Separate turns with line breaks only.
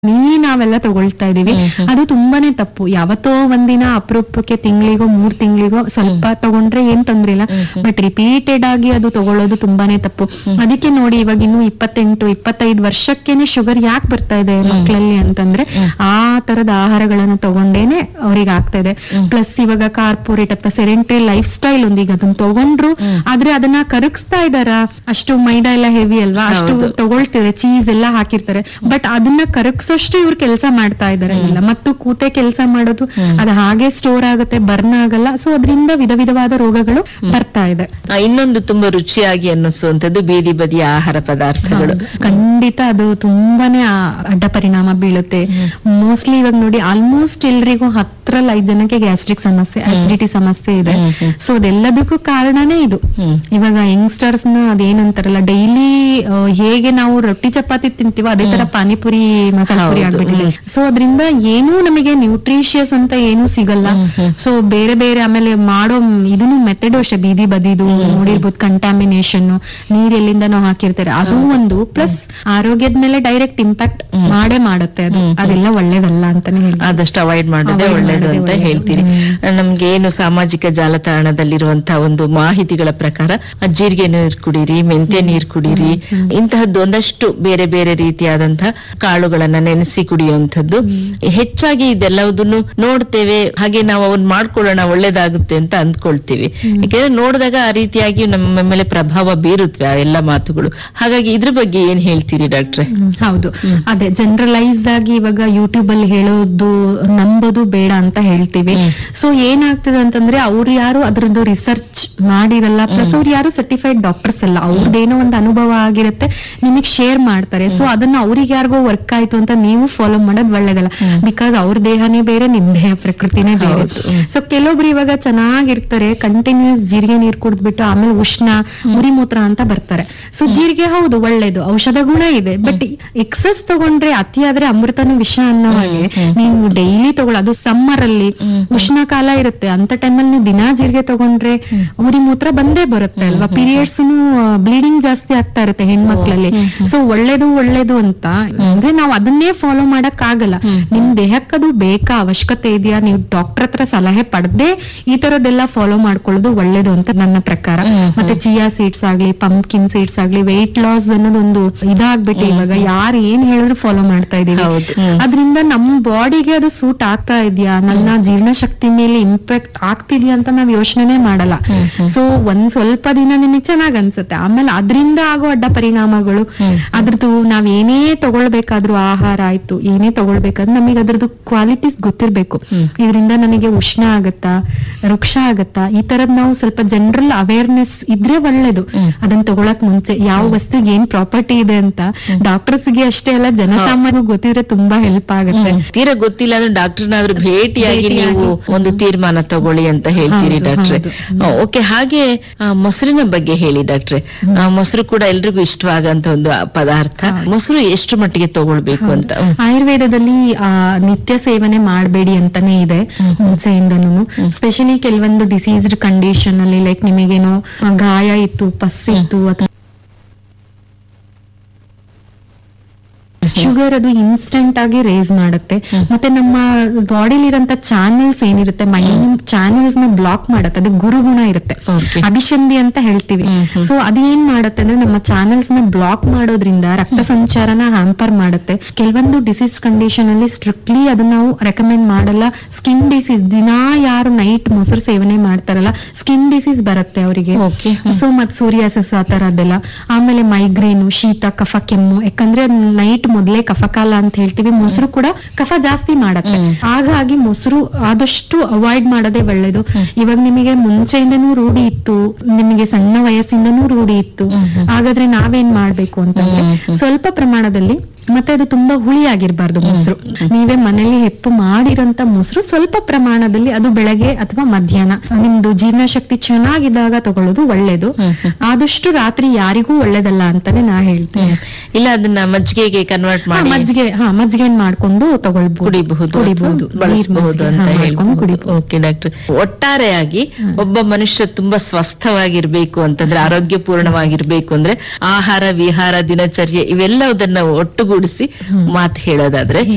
ಮೀರಿ ನಾವೆಲ್ಲ ತಗೊಳ್ತಾ ಇದೀವಿ ಅದು ತುಂಬಾನೇ ತಪ್ಪು ಯಾವತ್ತೋ ಒಂದಿನ ಅಪರೂಪಕ್ಕೆ ತಿಂಗಳಿಗೋ ಮೂರ್ ತಿಂಗಳಿಗೋ ಸ್ವಲ್ಪ ತಗೊಂಡ್ರೆ ಏನ್ ತೊಂದ್ರೆ ಇಲ್ಲ ಬಟ್ ರಿಪೀಟೆಡ್ ಆಗಿ ಅದು ತಗೊಳ್ಳೋದು ತುಂಬಾನೇ ತಪ್ಪು ಅದಕ್ಕೆ ನೋಡಿ ಇವಾಗ ಇನ್ನು ಇಪ್ಪತ್ತೆಂಟು ಇಪ್ಪತ್ತೈದು ವರ್ಷಕ್ಕೇನೆ ಶುಗರ್ ಯಾಕೆ ಬರ್ತಾ ಇದೆ ಮಕ್ಕಳಲ್ಲಿ ಅಂತಂದ್ರೆ ಆ ತರದ ಆಹಾರಗಳನ್ನ ತಗೊಂಡೇನೆ ಅವ್ರಿಗೆ ಆಗ್ತಾ ಇದೆ ಪ್ಲಸ್ ಇವಾಗ ಕಾರ್ಪೊರೇಟ್ ಅಥವಾ ಸೆರೆಂಟರಿ ಲೈಫ್ ಸ್ಟೈಲ್ ಒಂದು ಈಗ ಅದನ್ನ ತಗೊಂಡ್ರು ಆದ್ರೆ ಅದನ್ನ ಕರಗಿಸ್ತಾ ಇದಾರ ಅಷ್ಟು ಮೈದಾ ಎಲ್ಲ ಹೆವಿ ಅಲ್ವಾ ಅಷ್ಟು ತಗೊಳ್ತಿದ್ದಾರೆ ಚೀಸ್ ಎಲ್ಲ ಹಾಕಿರ್ತಾರೆ ಬಟ್ ಅದನ್ನ ಕರಗಿಸೋಷ್ಟು ಇವ್ರು ಕೆಲಸ ಮಾಡ್ತಾ ಇದಾರೆ ಇಲ್ಲ ಮತ್ತು ಕೂತೆ ಕೆಲಸ ಮಾಡೋದು ಅದು ಹಾಗೆ ಸ್ಟೋರ್ ಆಗುತ್ತೆ ಬರ್ನ್ ಆಗಲ್ಲ ಸೊ ಅದರಿಂದ ವಿಧ ವಿಧವಾದ ರೋಗಗಳು ಬರ್ತಾ ಇದೆ
ಆ, ಇನ್ನೊಂದು ತುಂಬಾ ರುಚಿಯಾಗಿ ಅನ್ನಿಸುವಂತದ್ದು ಬೀದಿ ಬದಿಯ ಆಹಾರ ಪದಾರ್ಥಗಳು
ಹೌದು. ಖಂಡಿತ ಅದು ತುಂಬಾನೇ ಆ ಅಡ್ಡ ಪರಿಣಾಮ ಬೀಳುತ್ತೆ ಮೋಸ್ಟ್ಲಿ ಇವಾಗ ನೋಡಿ ಆಲ್ಮೋಸ್ಟ್ ಎಲ್ರಿಗೂ ಹತ್ತರಲ್ಲಿ ಐದ್ ಜನಕ್ಕೆ ಗ್ಯಾಸ್ಟ್ರಿಕ್ ಸಮಸ್ಯೆ ಅಸಿಡಿಟಿ ಸಮಸ್ಯೆ ಇದೆ ಸೊ ಅದೆಲ್ಲದಕ್ಕೂ ಕಾರಣನೇ ಇದು
ಹ್ಮ್.
ಇವಾಗ ಯಂಗ್ಸ್ಟರ್ಸ್ ನ ಅದೇನಂತಾರಲ್ಲ ಡೈಲಿ ಹೇಗೆ ನಾವು ರೊಟ್ಟಿ ಚಪಾತಿ ತಿಂತೀವೋ ಅದೇ ತರ ಪಾನಿಪುರಿ ಮಸಾಲೆ ಪುರಿ
ಹೌದು.
ಆಗ್ಬಿಟ್ಟಿದೆ ಸೊ ಅದರಿಂದ ಏನೂ ನಮಗೆ ನ್ಯೂಟ್ರಿಷಿಯಸ್ ಅಂತ ಏನೂ ಸಿಗಲ್ಲ ಸೊ ಬೇರೆ ಬೇರೆ ಆಮೇಲೆ ಮಾಡೋ ಇದನ್ನು ಮೆಥಡ್ ಅಷ್ಟೇ ಬೀದಿ ಬದಿದು ನೋಡಿರ್ಬೋದು ಕಂಟಾಮಿನೇಷನ್ ನೀರ್ ಎಲ್ಲಿಂದ ನಾವು ಹಾಕಿರ್ತಾರೆ ಅದು ಒಂದು ಪ್ಲಸ್ ಆರೋಗ್ಯದ ಮೇಲೆ ಡೈರೆಕ್ಟ್ ಇಂಪ್ಯಾಕ್ಟ್ ಮಾಡೇ ಮಾಡುತ್ತೆ ಅದು ಅದೆಲ್ಲ ಒಳ್ಳೇದಲ್ಲ ಅಂತಾನೆ ಹೇಳಿ
ಆದಷ್ಟು ಅವಾಯ್ಡ್ ಮಾಡೋದೇ
Avoid
ಒಳ್ಳೇದು
ಮಾಡೋದೇ
ಅಂತ
ಒಳ್ಳೇದು.
ಹೇಳ್ತೀರಿ ನಮ್ಗೆ ಏನು ಸಾಮಾಜಿಕ ಜಾಲತಾಣದಲ್ಲಿರುವಂತಹ ಒಂದು ಮಾಹಿತಿಗಳ ಪ್ರಕಾರ ಆ ಜೀರಿಗೆ ನೀರು ಕುಡೀರಿ ಮೆಂತ್ಯ ನೀರು ಕುಡೀರಿ ಇಂತಹದ್ದು ಒಂದಷ್ಟು ಬೇರೆ ಬೇರೆ ರೀತಿಯಾದಂತಹ ಕಾಳುಗಳನ್ನ ನೆನೆಸಿ ಕುಡಿಯುವಂತದ್ದು ಹೆಚ್ಚಾಗಿ ಇದೆಲ್ಲವುದನ್ನು ನೋಡ್ತೇವೆ ಹಾಗೆ ನಾವು ಅವನ್ ಮಾಡ್ಕೊಳ್ಳೋಣ ಒಳ್ಳೇದಾಗುತ್ತೆ ಅಂತ ಅಂದ್ಕೊಳ್ತೀವಿ ಯಾಕೆಂದ್ರೆ ನೋಡಿದಾಗ ಆ ರೀತಿಯಾಗಿ ನಮ್ಮ ಮೇಲೆ ಪ್ರಭಾವ ಬೀರುತ್ತವೆ ಆ ಎಲ್ಲ ಮಾತುಗಳು ಹಾಗಾಗಿ ಇದ್ರ ಬಗ್ಗೆ ಏನ್ ಹೇಳ್ತೀರಿ ಡಾಕ್ಟ್ರೆ
ಹ್ಮ್, ಹೌದು ಅದೇ ಜನರಲೈಸ್ಡ್ ಆಗಿ ಇವಾಗ ಯೂಟ್ಯೂಬ್ ಅಲ್ಲಿ ಹೇಳೋದು ನಂಬೋದು ಬೇಡ ಅಂತ ಹೇಳ್ತೀವಿ ಸೊ ಏನಾಗ್ತದೆ ಅಂತಂದ್ರೆ ಅವ್ರು ಯಾರು ಅದ್ರದ್ದು ರಿಸರ್ಚ್ ಮಾಡಿರಲ್ಲ ಪ್ಲಸ್ ಅವ್ರು ಯಾರು ಸರ್ಟಿಫೈಡ್ ಡಾಕ್ಟರ್ಸ್ ಅಲ್ಲ ಅವ್ರದ್ದೇನೋ ಒಂದು ಅನುಭವ ಆಗಿರುತ್ತೆ ನಿಮಗ್ ಶೇರ್ ಮಾಡ್ತಾರೆ ಸೊ ಅದನ್ನ ಅವ್ರಿಗೆ ಯಾರಿಗೋ ವರ್ಕ್ ಆಯ್ತು ಅಂತ ನೀವು ಫಾಲೋ ಮಾಡೋದು ಒಳ್ಳೇದಲ್ಲ ಬಿಕಾಸ್ ಅವ್ರ ದೇಹನೇ ಬೇರೆ ನಿಮ್ ದೇಹ ಪ್ರಕೃತಿನೇ ಬೇರೆ ಸೊ ಕೆಲವೊಬ್ರು ಇವಾಗ ಚೆನ್ನಾಗಿರ್ತಾರೆ ಕಂಟಿನ್ಯೂಸ್ ಜೀರಿಗೆ ನೀರ್ ಕುಡಿದ್ಬಿಟ್ಟು ಆಮೇಲೆ ಉಷ್ಣ ಮುರಿಮೂತ್ರ ಅಂತ ಬರ್ತಾರೆ ಸೊ ಜೀರಿಗೆ ಹೌದು ಒಳ್ಳೇದು ಔಷಧ ಗುಣ ಇದೆ ಬಟ್ ಎಕ್ಸಸ್ ತಗೊಂಡ್ರೆ ಅತಿಯಾದ್ರೆ ಅಮೃತನು ವಿಷ ಅನ್ನೋ ಹಾಗೆ ನೀವು ಡೈಲಿ ತಗೊಳ್ಳ ಅದು ಸಮ್ಮರ್ ಅಲ್ಲಿ ಉಷ್ಣ ಕಾಲ ಇರುತ್ತೆ ಅಂತ ಟೈಮಲ್ಲಿ ನೀವು ದಿನಾ ಜೀರಿಗೆ ತಗೊಂಡ್ರೆ ಮುರಿಮೂತ್ರ ಬಂದೇ ಬರುತ್ತೆ ಅಲ್ವಾ ಪೀರಿಯಡ್ಸ್ ಬ್ಲೀಡಿಂಗ್ ಜಾಸ್ತಿ ಆಗ್ತಾ ಇರುತ್ತೆ ಹೆಣ್ಮಕ್ಳಲ್ಲಿ ಸೊ ಒಳ್ಳೇದು ಒಳ್ಳೇದು ಅಂತ ಅಂದ್ರೆ ನಾವು ಅದನ್ನೇ ಫಾಲೋ ಮಾಡಕ್ ಆಗಲ್ಲ ನಿಮ್ ದೇಹಕ್ಕದು ಬೇಕಾ ಅವಶ್ಯಕತೆ ಇದೆಯಾ ನೀವು ಡಾಕ್ಟರ್ ಹತ್ರ ಸಲಹೆ ಪಡೆದೇ ಈ ತರದ್ದೆಲ್ಲ ಫಾಲೋ ಮಾಡ್ಕೊಳ್ಳೋದು ಒಳ್ಳೇದು ಅಂತ ನನ್ನ ಪ್ರಕಾರ ಮತ್ತೆ ಚಿಯಾ ಸೀಡ್ಸ್ ಆಗ್ಲಿ ಪಂಪ್ಕಿನ್ ಸೀಡ್ಸ್ ಆಗ್ಲಿ ವೆಯ್ಟ್ ಲಾಸ್ ಅನ್ನೋದೊಂದು ಇದಾಗ್ಬಿಟ್ಟು ಇವಾಗ ಯಾರು ಏನ್ ಹೇಳಿದ್ರು ಫಾಲೋ ಮಾಡ್ತಾ ಇದೀವಿ
ಹೌದು. ಹ್ಮ್.
ಅದರಿಂದ ನಮ್ ಬಾಡಿಗೆ ಅದು ಸೂಟ್ ಆಗ್ತಾ ಇದೆಯಾ ನನ್ನ ಜೀರ್ಣಶಕ್ತಿ ಮೇಲೆ ಇಂಪ್ಯಾಕ್ಟ್ ಆಗ್ತಿದ್ಯಾ ಅಂತ ನಾವ್ ಯೋಚನೆ ಮಾಡಲ್ಲ ಸೊ ಒಂದ್ ಸ್ವಲ್ಪ ದಿನ ನಿಮಗೆ ಚೆನ್ನಾಗ್ ಅನ್ಸುತ್ತೆ ಆಮೇಲೆ ಅದರಿಂದ ಆಗೋ ಅಡ್ಡ ಪರಿಣಾಮಗಳು ಅದ್ರದ್ದು ನಾವ್ ಏನೇ ತಗೊಳ್ಬೇಕಾದ್ರೂ ಆಹಾರ ಆಯ್ತು ಏನೇ ತಗೊಳ್ಬೇಕಾದ್ರೂ ನಮಗೆ ಅದ್ರದ್ದು ಕ್ವಾಲಿಟೀಸ್ ಗೊತ್ತಿರ್ಬೇಕು ಇದರಿಂದ ನನಗೆ ಉಷ್ಣ ಆಗತ್ತಾ ವೃಕ್ಷ ಆಗತ್ತಾ ಈ ತರದ್ ನಾವು ಸ್ವಲ್ಪ ಜನರಲ್ ಅವೇರ್ನೆಸ್ ಇದ್ರೆ ಒಳ್ಳೇದು ಅದನ್ನ ತಗೊಳಕ್ ಮುಂಚೆ ಯಾವ ವಸ್ತುಗೆ ಏನ್ ಪ್ರಾಪರ್ಟಿ ಇದೆ ಅಂತ ಡಾಕ್ಟರ್ಸ್ ಗೆ ಅಷ್ಟೇ ಅಲ್ಲ ಜನಸಾಮಾನ್ಯ ಗೊತ್ತಿದ್ರೆ ತುಂಬಾ ಹೆಲ್ಪ್ ಆಗುತ್ತೆ
ತೀರಾ ಗೊತ್ತಿಲ್ಲ ಅಂದ್ರೆ ಡಾಕ್ಟರ್ನಾದ್ರೂ ಭೇಟಿಯಾಗಿ ನೀವು ಒಂದು ತೀರ್ಮಾನ ತಗೊಳ್ಳಿ ಅಂತ ಹೇಳ್ತೀರಿ
ಹೌದು,
ಡಾಕ್ಟ್ರೆ
ಹೌದು.
ಓಕೆ ಹಾಗೆ ಆ, ಮೊಸರಿನ ಬಗ್ಗೆ ಹೇಳಿ ಡಾಕ್ಟ್ರೆ ಆ, ಮೊಸರು ಕೂಡ ಎಲ್ರಿಗೂ ಇಷ್ಟವಾಗಂತ ಒಂದು ಪದಾರ್ಥ ಮೊಸರು ಎಷ್ಟು ಮಟ್ಟಿಗೆ ತಗೊಳ್ಬೇಕು ಅಂತ ಹ್ಮ್.
ಆಯುರ್ವೇದದಲ್ಲಿ ಆ ನಿತ್ಯ ಸೇವನೆ ಮಾಡಬೇಡಿ ಅಂತಾನೆ ಇದೆ ಮುಂಚೆಯಿಂದನೂ ಸ್ಪೆಷಲಿ ಕೆಲವೊಂದು ಡಿಸೀಸ್ಡ್ ಕಂಡೀಷನ್ ಅಲ್ಲಿ ಲೈಕ್ ನಿಮಗೇನೋ ಆ, ಗಾಯ ಇತ್ತು ಪಸ್ ಇತ್ತು ಅಥವಾ ಶುಗರ್ ಅದು ಇನ್ಸ್ಟೆಂಟ್ ಆಗಿ ರೇಸ್ ಮಾಡುತ್ತೆ ಮತ್ತೆ ನಮ್ಮ ಬಾಡಿಲಿ ಇರೋಂತ ಚಾನೆಲ್ಸ್ ಏನಿರುತ್ತೆ ಮೈಂಡ್ ಚಾನೆಲ್ಸ್ ನ ಬ್ಲಾಕ್ ಮಾಡುತ್ತೆ ಅದು ಗುರುಗುಣ ಇರುತ್ತೆ
Okay.
ಅಭಿಷಂಧಿ ಅಂತ ಹೇಳ್ತೀವಿ ಸೊ ಅದೇನ್ ಮಾಡುತ್ತೆ ಅಂದ್ರೆ ನಮ್ಮ ಚಾನೆಲ್ಸ್ ನ ಬ್ಲಾಕ್ ಮಾಡೋದ್ರಿಂದ ರಕ್ತ ಸಂಚಾರನ ಹ್ಯಾಂಪರ್ ಮಾಡುತ್ತೆ ಕೆಲವೊಂದು ಡಿಸೀಸ್ ಕಂಡೀಷನ್ ಅಲ್ಲಿ ಸ್ಟ್ರಿಕ್ಟ್ಲಿ ಅದನ್ನ ನಾವು ರೆಕಮೆಂಡ್ ಮಾಡಲ್ಲ ಸ್ಕಿನ್ ಡಿಸೀಸ್ ದಿನಾ ಯಾರು ನೈಟ್ ಮೊಸರು ಸೇವನೆ ಮಾಡ್ತಾರಲ್ಲ ಸ್ಕಿನ್ ಡಿಸೀಸ್ ಬರುತ್ತೆ ಅವರಿಗೆ
Okay.
ಸೊ ಮತ್ ಸೂರ್ಯಾಸಿಸ್ ಆ ತರದ್ದೆಲ್ಲ ಆಮೇಲೆ ಮೈಗ್ರೇನು ಶೀತ ಕಫ ಕೆಮ್ಮು ಯಾಕಂದ್ರೆ ನೈಟ್ ಮೊದ್ಲೇ ಕಫಕಾಲ ಅಂತ ಹೇಳ್ತೀವಿ ಮೊಸರು ಕೂಡ ಕಫ ಜಾಸ್ತಿ ಮಾಡತ್ತೆ ಹಾಗಾಗಿ ಮೊಸರು ಆದಷ್ಟು ಅವಾಯ್ಡ್ ಮಾಡೋದೇ ಒಳ್ಳೇದು ಇವಾಗ ನಿಮಗೆ ಮುಂಚೆಯಿಂದನೂ ರೂಢಿ ಇತ್ತು ನಿಮಗೆ ಸಣ್ಣ ವಯಸ್ಸಿಂದನೂ ರೂಢಿ ಇತ್ತು ಹಾಗಾದ್ರೆ ನಾವೇನ್ ಮಾಡ್ಬೇಕು ಅಂತಂದ್ರೆ ಸ್ವಲ್ಪ ಪ್ರಮಾಣದಲ್ಲಿ ಮತ್ತೆ ಅದು ತುಂಬಾ ಹುಳಿ ಆಗಿರ್ಬಾರ್ದು ಮೊಸರು ನೀವೇ ಮನೇಲಿ ಹೆಪ್ಪು ಮಾಡಿರೋಂತ ಮೊಸರು ಸ್ವಲ್ಪ ಪ್ರಮಾಣದಲ್ಲಿ ಅದು ಬೆಳಗ್ಗೆ ಅಥವಾ ಮಧ್ಯಾಹ್ನ ನಿಮ್ದು ಜೀರ್ಣಶಕ್ತಿ ಚೆನ್ನಾಗಿದ್ದಾಗ ತಗೊಳ್ಳೋದು ಒಳ್ಳೇದು ಆದಷ್ಟು ರಾತ್ರಿ ಯಾರಿಗೂ ಒಳ್ಳೇದಲ್ಲ ಅಂತಾನೆ ನಾ ಹೇಳ್ತೇನೆ
ಇಲ್ಲ ಅದನ್ನ ಮಜ್ಜಿಗೆಗೆ ಕನ್ವರ್ಟ್
ಹಾ,
ಮಾಡಿ
ಮಜ್ಜಿಗೆ ಹಾ ಮಜ್ಜಿಗೆ ಮಾಡ್ಕೊಂಡು ತಗೊಳ್ಬಹುದು
ಕುಡಿಬಹುದು
ಕುಡಿಬಹುದು
ಅಥವಾ ಬಳಸಬಹುದು ಅಂತ
ಮಾಡ್ಕೊಂಡು
ಹೇಳ್ಬೋದು
ಕುಡಿಬಹುದು
ಓಕೆ ಡಾಕ್ಟರ್ ಒಟ್ಟಾರೆಯಾಗಿ ಒಬ್ಬ ಮನುಷ್ಯ ತುಂಬಾ ಸ್ವಸ್ಥವಾಗಿರ್ಬೇಕು ಅಂತಂದ್ರೆ ಆರೋಗ್ಯಪೂರ್ಣವಾಗಿರ್ಬೇಕು ಅಂದ್ರೆ ಆಹಾರ ವಿಹಾರ ದಿನಚರ್ಯೆ ಇವೆಲ್ಲದನ್ನ ಒಟ್ಟುಗೂಡಿಸಿ ಮಾತು ಹೇಳೋದಾದ್ರೆ